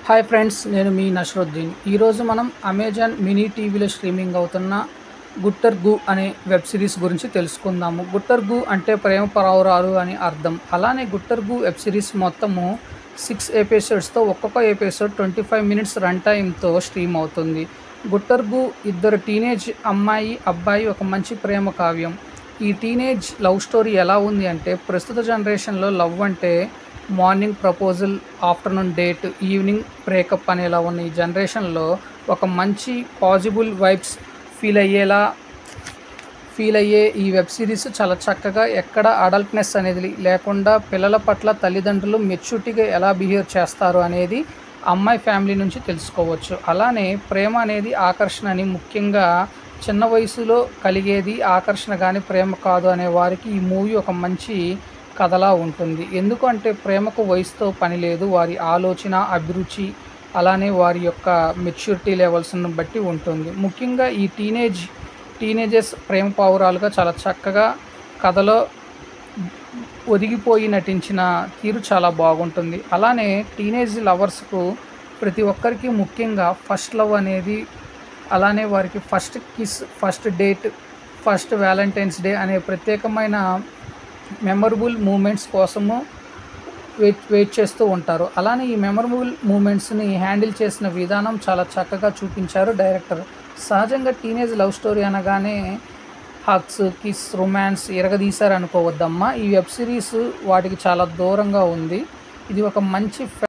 hi friends నేను మీ నషరుద్దీన్ ఈరోజు మనం అమెజాన్ మినీ టీవీలో స్ట్రీమింగ్ అవుతున్న గుట్టర్ గు అనే వెబ్ సిరీస్ గురించి తెలుసుకుందాము గుట్టర్ గు అంటే ప్రేమ పరావురాలు అని అర్థం అలానే గుట్టర్ గు వెబ్ సిరీస్ మొత్తము సిక్స్ ఎపిసోడ్స్తో ఒక్కొక్క episode twenty five minutes run టైంతో స్ట్రీమ్ అవుతుంది గుట్టర్ గు ఇద్దరు టీనేజ్ అమ్మాయి అబ్బాయి ఒక మంచి ప్రేమ కావ్యం ఈ టీనేజ్ లవ్ స్టోరీ ఎలా ఉంది అంటే ప్రస్తుత జనరేషన్లో లవ్ అంటే morning proposal afternoon date evening breakup అనేలా ఉన్న ఈ జనరేషన్లో ఒక మంచి పాజిబుల్ వైబ్స్ ఫీల్ అయ్యేలా ఫీల్ అయ్యే ఈ వెబ్ సిరీస్ చాలా చక్కగా ఎక్కడ అడల్ట్నెస్ అనేది లేకుండా పిల్లల పట్ల తల్లిదండ్రులు మెచ్యూరిటీగా ఎలా బిహేవ్ చేస్తారు అనేది అమ్మాయి ఫ్యామిలీ నుంచి తెలుసుకోవచ్చు అలానే ప్రేమ అనేది ఆకర్షణ అని ముఖ్యంగా చిన్న వయసులో కలిగేది ఆకర్షణ కానీ ప్రేమ కాదు అనే వారికి ఈ మూవీ ఒక మంచి కథలా ఉంటుంది ఎందుకంటే ప్రేమకు వయసుతో పని లేదు వారి ఆలోచన అభిరుచి అలానే వారి యొక్క మెచ్యూరిటీ లెవెల్స్ను బట్టి ఉంటుంది ముఖ్యంగా ఈ టీనేజ్ టీనేజర్స్ ప్రేమ పావురాలుగా చాలా చక్కగా కథలో ఒదిగిపోయి నటించిన తీరు చాలా బాగుంటుంది అలానే టీనేజ్ లవర్స్కు ప్రతి ఒక్కరికి ముఖ్యంగా ఫస్ట్ లవ్ అనేది అలానే వారికి first kiss first date first Valentine's Day అనే ప్రత్యేకమైన మెమరబుల్ మూమెంట్స్ కోసము వెయిట్ వెయిట్ చేస్తూ ఉంటారు అలానే ఈ మెమరబుల్ మూమెంట్స్ని హ్యాండిల్ చేసిన విధానం చాలా చక్కగా చూపించారు డైరెక్టర్ సహజంగా టీనేజ్ లవ్ స్టోరీ అనగానే హక్స్ కిస్ రొమాన్స్ ఎరగదీశారు అనుకోవద్దమ్మా ఈ వెబ్ సిరీస్ వాటికి చాలా దూరంగా ఉంది ఇది ఒక మంచి